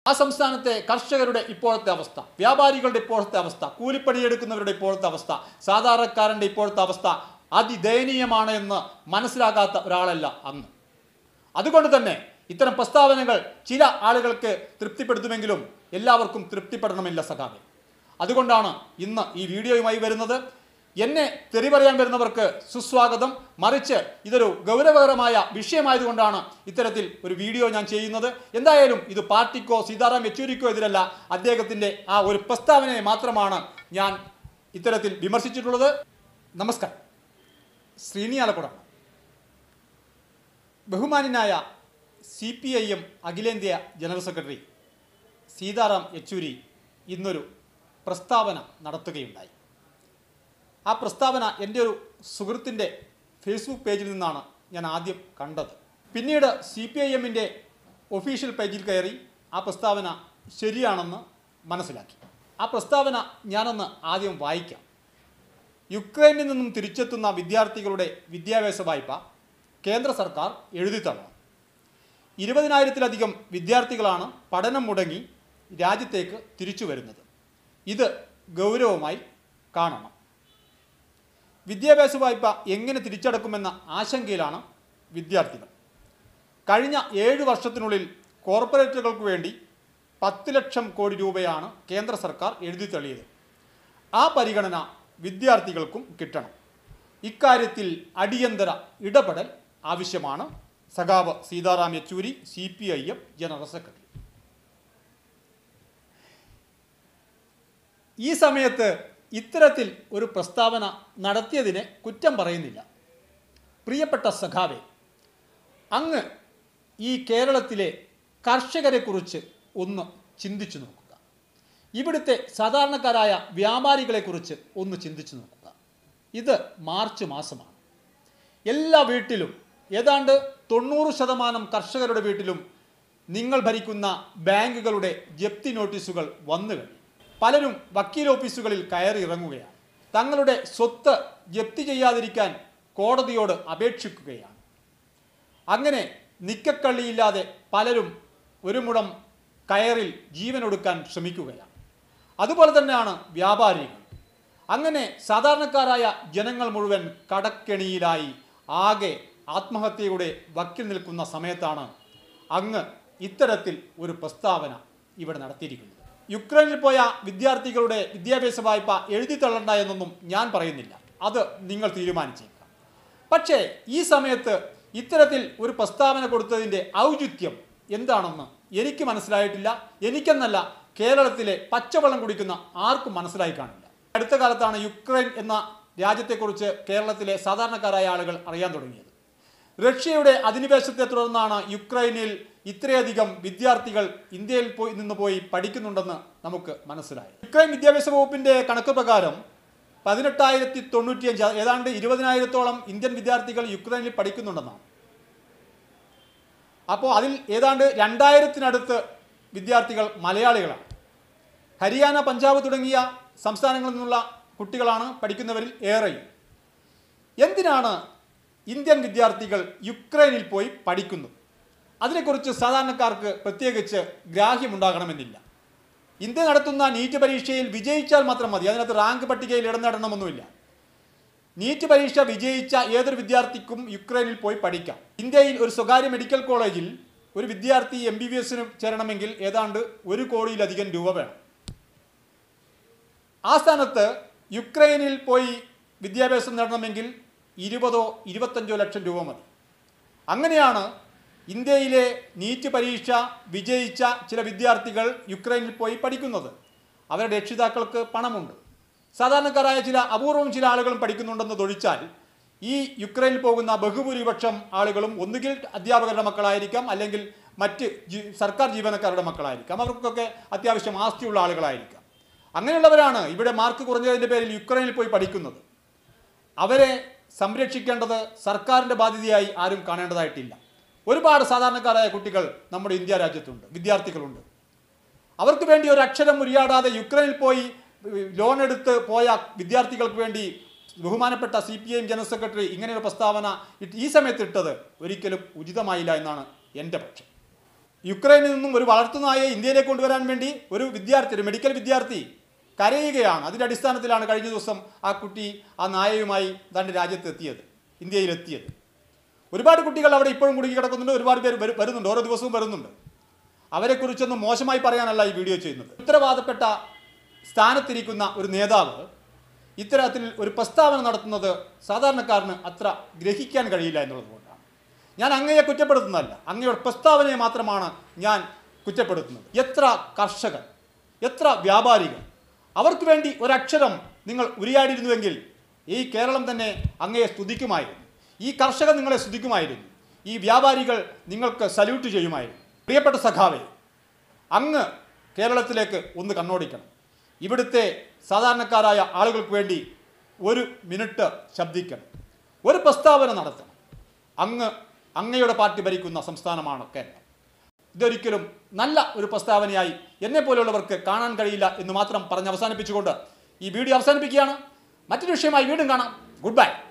ആ സംസ്ഥാനത്തെ കർഷകരുടെ ഇപ്പോഴത്തെ അവസ്ഥ വ്യാപാരികളുടെ ഇപ്പോഴത്തെ അവസ്ഥ കൂലിപ്പണിയെടുക്കുന്നവരുടെ ഇപ്പോഴത്തെ അവസ്ഥ സാധാരണക്കാരൻ്റെ ഇപ്പോഴത്തെ അവസ്ഥ അതിദയനീയമാണ് എന്ന് മനസ്സിലാകാത്ത ഒരാളല്ല അന്ന് അതുകൊണ്ട് തന്നെ ഇത്തരം പ്രസ്താവനകൾ ചില ആളുകൾക്ക് തൃപ്തിപ്പെടുത്തുമെങ്കിലും എല്ലാവർക്കും തൃപ്തിപ്പെടണമില്ല സഖാവെ അതുകൊണ്ടാണ് ഇന്ന് ഈ വീഡിയോയുമായി വരുന്നത് എന്നെ തെറി പറയാൻ വരുന്നവർക്ക് സുസ്വാഗതം മറിച്ച് ഇതൊരു ഗൗരവകരമായ വിഷയമായതുകൊണ്ടാണ് ഇത്തരത്തിൽ ഒരു വീഡിയോ ഞാൻ ചെയ്യുന്നത് എന്തായാലും ഇത് പാർട്ടിക്കോ സീതാറാം യെച്ചൂരിക്കോ എതിരല്ല അദ്ദേഹത്തിൻ്റെ ആ ഒരു പ്രസ്താവനയെ മാത്രമാണ് ഞാൻ ഇത്തരത്തിൽ വിമർശിച്ചിട്ടുള്ളത് നമസ്കാരം ശ്രീനിയാലക്കുടാണ് ബഹുമാനായ സി പി ഐ എം അഖിലേന്ത്യാ ജനറൽ സെക്രട്ടറി സീതാറാം യെച്ചൂരി ഇന്നൊരു പ്രസ്താവന നടത്തുകയുണ്ടായി ആ പ്രസ്താവന എൻ്റെ ഒരു സുഹൃത്തിൻ്റെ ഫേസ്ബുക്ക് പേജിൽ നിന്നാണ് ഞാൻ ആദ്യം കണ്ടത് പിന്നീട് സി പി ഐ എമ്മിൻ്റെ ഒഫീഷ്യൽ പേജിൽ കയറി ആ പ്രസ്താവന ശരിയാണെന്ന് മനസ്സിലാക്കി ആ പ്രസ്താവന ഞാനൊന്ന് ആദ്യം വായിക്കാം യുക്രൈനിൽ നിന്നും തിരിച്ചെത്തുന്ന വിദ്യാർത്ഥികളുടെ വിദ്യാഭ്യാസ വായ്പ കേന്ദ്ര സർക്കാർ എഴുതി തള്ളണം ഇരുപതിനായിരത്തിലധികം വിദ്യാർത്ഥികളാണ് പഠനം മുടങ്ങി രാജ്യത്തേക്ക് തിരിച്ചു വരുന്നത് ഇത് ഗൗരവമായി കാണണം വിദ്യാഭ്യാസ വായ്പ എങ്ങനെ തിരിച്ചടക്കുമെന്ന ആശങ്കയിലാണ് വിദ്യാർത്ഥികൾ കഴിഞ്ഞ ഏഴ് വർഷത്തിനുള്ളിൽ കോർപ്പറേറ്റുകൾക്ക് വേണ്ടി പത്ത് ലക്ഷം കോടി രൂപയാണ് കേന്ദ്ര സർക്കാർ എഴുതി തള്ളിയത് ആ പരിഗണന വിദ്യാർത്ഥികൾക്കും കിട്ടണം ഇക്കാര്യത്തിൽ അടിയന്തര ഇടപെടൽ ആവശ്യമാണ് സഖാവ് Sitaram Yechury C P I M general secretary ഈ സമയത്ത് ഇത്തരത്തിൽ ഒരു പ്രസ്താവന നടത്തിയതിനെ കുറ്റം പറയുന്നില്ല പ്രിയപ്പെട്ട സഖാവെ അങ്ങ് ഈ കേരളത്തിലെ കർഷകരെക്കുറിച്ച് ഒന്ന് ചിന്തിച്ചു നോക്കുക ഇവിടുത്തെ സാധാരണക്കാരായ വ്യാപാരികളെക്കുറിച്ച് ഒന്ന് ചിന്തിച്ചു നോക്കുക ഇത് മാർച്ച് മാസമാണ് എല്ലാ വീട്ടിലും ഏതാണ്ട് തൊണ്ണൂറ് ശതമാനം കർഷകരുടെ വീട്ടിലും നിങ്ങൾ ഭരിക്കുന്ന ബാങ്കുകളുടെ ജപ്തി നോട്ടീസുകൾ വന്നു കഴിഞ്ഞു പലരും വക്കീൽ ഓഫീസുകളിൽ കയറി ഇറങ്ങുകയാണ് തങ്ങളുടെ സ്വത്ത് ജപ്തി ചെയ്യാതിരിക്കാൻ കോടതിയോട് അപേക്ഷിക്കുകയാണ് അങ്ങനെ നിക്കക്കള്ളിയില്ലാതെ പലരും ഒരു മുടം കയറിൽ ജീവനൊടുക്കാൻ ശ്രമിക്കുകയാണ് അതുപോലെ തന്നെയാണ് വ്യാപാരികൾ അങ്ങനെ സാധാരണക്കാരായ ജനങ്ങൾ മുഴുവൻ കടക്കെണിയിലായി ആകെ ആത്മഹത്യയുടെ വക്കിൽ നിൽക്കുന്ന സമയത്താണ് അങ്ങ് ഇത്തരത്തിൽ ഒരു പ്രസ്താവന ഇവിടെ നടത്തിയിരിക്കുന്നത് യുക്രൈനിൽ പോയ വിദ്യാർത്ഥികളുടെ വിദ്യാഭ്യാസ വായ്പ എഴുതി തള്ളണ്ട എന്നൊന്നും ഞാൻ പറയുന്നില്ല അത് നിങ്ങൾ തീരുമാനിച്ചേക്കാം പക്ഷേ ഈ സമയത്ത് ഇത്തരത്തിൽ ഒരു പ്രസ്താവന കൊടുത്തതിൻ്റെ ഔചിത്യം എന്താണെന്ന് എനിക്ക് മനസ്സിലായിട്ടില്ല എനിക്കെന്നല്ല കേരളത്തിലെ പച്ചവെള്ളം കുടിക്കുന്ന ആർക്കും മനസ്സിലായി കാണില്ല അടുത്ത കാലത്താണ് യുക്രൈൻ എന്ന രാജ്യത്തെക്കുറിച്ച് കേരളത്തിലെ സാധാരണക്കാരായ ആളുകൾ അറിയാൻ തുടങ്ങിയത് റഷ്യയുടെ അധിനിവേശത്തെ തുടർന്നാണ് യുക്രൈനിൽ ഇത്രയധികം വിദ്യാർത്ഥികൾ ഇന്ത്യയിൽ പോയി നിന്ന് പോയി പഠിക്കുന്നുണ്ടെന്ന് നമുക്ക് മനസ്സിലായി യുക്രൈൻ വിദ്യാഭ്യാസ വകുപ്പിന്റെ കണക്ക് പ്രകാരം പതിനെട്ടായിരത്തി തൊണ്ണൂറ്റിയഞ്ച് ഏതാണ്ട് ഇരുപതിനായിരത്തോളം ഇന്ത്യൻ വിദ്യാർത്ഥികൾ യുക്രൈനിൽ പഠിക്കുന്നുണ്ടെന്നാണ് അപ്പോൾ അതിൽ ഏതാണ്ട് രണ്ടായിരത്തിനടുത്ത് വിദ്യാർത്ഥികൾ മലയാളികളാണ് ഹരിയാന പഞ്ചാബ് തുടങ്ങിയ സംസ്ഥാനങ്ങളിൽ നിന്നുള്ള കുട്ടികളാണ് പഠിക്കുന്നവരിൽ ഏറെയും എന്തിനാണ് ഇന്ത്യൻ വിദ്യാർത്ഥികൾ യുക്രൈനിൽ പോയി പഠിക്കുന്നത് അതിനെക്കുറിച്ച് സാധാരണക്കാർക്ക് പ്രത്യേകിച്ച് ഗ്രാഹ്യമുണ്ടാകണമെന്നില്ല ഇന്ത്യ നടത്തുന്ന നീറ്റ് പരീക്ഷയിൽ വിജയിച്ചാൽ മാത്രം മതി അതിനകത്ത് റാങ്ക് പട്ടികയിൽ ഇടം നേടണമെന്നുമില്ല നീറ്റ് പരീക്ഷ വിജയിച്ച ഏതൊരു വിദ്യാർത്ഥിക്കും യുക്രൈനിൽ പോയി പഠിക്കാം ഇന്ത്യയിൽ ഒരു സ്വകാര്യ മെഡിക്കൽ കോളേജിൽ ഒരു വിദ്യാർത്ഥി എം ബി ബി എസിന് ചേരണമെങ്കിൽ ഏതാണ്ട് ഒരു കോടിയിലധികം രൂപ വേണം ആ സ്ഥാനത്ത് യുക്രൈനിൽ പോയി വിദ്യാഭ്യാസം നേടണമെങ്കിൽ ഇരുപതോ ഇരുപത്തഞ്ചോ ലക്ഷം രൂപ മതി അങ്ങനെയാണ് ഇന്ത്യയിലെ നീറ്റ് പരീക്ഷ വിജയിച്ച ചില വിദ്യാർത്ഥികൾ യുക്രൈനിൽ പോയി പഠിക്കുന്നത് അവരുടെ രക്ഷിതാക്കൾക്ക് പണമുണ്ട് സാധാരണക്കാരായ ചില അപൂർവം ചില ആളുകളും പഠിക്കുന്നുണ്ടെന്ന് തൊഴിച്ചാൽ ഈ യുക്രൈനിൽ പോകുന്ന ബഹുഭൂരിപക്ഷം ആളുകളും ഒന്നുകിൽ അധ്യാപകരുടെ മക്കളായിരിക്കാം അല്ലെങ്കിൽ മറ്റ് ജീ- സർക്കാർ ജീവനക്കാരുടെ മക്കളായിരിക്കാം അവർക്കൊക്കെ അത്യാവശ്യം ആസ്തിയുള്ള ആളുകളായിരിക്കാം അങ്ങനെയുള്ളവരാണ് ഇവിടെ മാർക്ക് കുറഞ്ഞതിൻ്റെ പേരിൽ യുക്രൈനിൽ പോയി പഠിക്കുന്നത് അവരെ സംരക്ഷിക്കേണ്ടത് സർക്കാരിൻ്റെ ബാധ്യതയായി ആരും കാണേണ്ടതായിട്ടില്ല ഒരുപാട് സാധാരണക്കാരായ കുട്ടികൾ നമ്മുടെ ഇന്ത്യ രാജ്യത്തുണ്ട് വിദ്യാർത്ഥികളുണ്ട് അവർക്ക് വേണ്ടി ഒരു അക്ഷരം ഉരിയാടാതെ യുക്രൈനിൽ പോയി ലോൺ എടുത്ത് പോയ വിദ്യാർത്ഥികൾക്ക് വേണ്ടി ബഹുമാനപ്പെട്ട C P I M general secretary ഇങ്ങനെയൊരു പ്രസ്താവന ഇട്ട് ഈ സമയത്ത് ഇട്ടത് ഒരിക്കലും ഉചിതമായില്ല എന്നാണ് എൻ്റെ പക്ഷം യുക്രൈനിൽ നിന്നും ഒരു വളർത്തുനായെ ഇന്ത്യയിലേക്ക് കൊണ്ടുവരാൻ വേണ്ടി ഒരു വിദ്യാർത്ഥി ഒരു മെഡിക്കൽ വിദ്യാർത്ഥി കരയുകയാണ് അതിൻ്റെ അടിസ്ഥാനത്തിലാണ് കഴിഞ്ഞ ദിവസം ആ കുട്ടി ആ നായയുമായി തൻ്റെ രാജ്യത്ത് എത്തിയത് ഇന്ത്യയിലെത്തിയത് ഒരുപാട് കുട്ടികൾ അവിടെ ഇപ്പോഴും കുടുങ്ങി കിടക്കുന്നുണ്ട് ഒരുപാട് പേര് വരു- വരുന്നുണ്ട് ഓരോ ദിവസവും വരുന്നുണ്ട് അവരെക്കുറിച്ചൊന്നും മോശമായി പറയാനല്ല ഈ വീഡിയോ ചെയ്യുന്നത് ഉത്തരവാദപ്പെട്ട സ്ഥാനത്തിരിക്കുന്ന ഒരു നേതാവ് ഇത്തരത്തിൽ ഒരു പ്രസ്താവന നടത്തുന്നത് സാധാരണക്കാരന് അത്ര ഗ്രഹിക്കാൻ കഴിയില്ല എന്നുള്ളത് കൊണ്ടാണ് ഞാൻ അങ്ങയെ കുറ്റപ്പെടുത്തുന്നതല്ല അങ്ങയുടെ പ്രസ്താവനയെ മാത്രമാണ് ഞാൻ കുറ്റപ്പെടുത്തുന്നത് എത്ര കർഷകർ എത്ര വ്യാപാരികൾ അവർക്ക് വേണ്ടി ഒരക്ഷരം നിങ്ങൾ ഉരിയാടിയിരുന്നുവെങ്കിൽ ഈ കേരളം തന്നെ അങ്ങയെ സ്തുതിക്കുമായിരുന്നു ഈ കർഷകർ നിങ്ങളെ സ്തുതിക്കുമായിരുന്നു ഈ വ്യാപാരികൾ നിങ്ങൾക്ക് സല്യൂട്ട് ചെയ്യുമായിരുന്നു പ്രിയപ്പെട്ട സഖാവേ അങ്ങ് കേരളത്തിലേക്ക് ഒന്ന് കണ്ണോടിക്കണം ഇവിടുത്തെ സാധാരണക്കാരായ ആളുകൾക്ക് വേണ്ടി ഒരു മിനിറ്റ് ശബ്ദിക്കണം ഒരു പ്രസ്താവന നടത്തണം അങ്ങ് അങ്ങയുടെ പാർട്ടി ഭരിക്കുന്ന സംസ്ഥാനമാണ് കേരളം ഇതൊരിക്കലും നല്ല ഒരു പ്രസ്താവനയായി എന്നെ പോലെയുള്ളവർക്ക് കാണാൻ കഴിയില്ല എന്ന് മാത്രം പറഞ്ഞ് അവസാനിപ്പിച്ചുകൊണ്ട് ഈ വീഡിയോ അവസാനിപ്പിക്കുകയാണ് മറ്റൊരു വിഷയമായി വീണ്ടും കാണാം ഗുഡ് ബൈ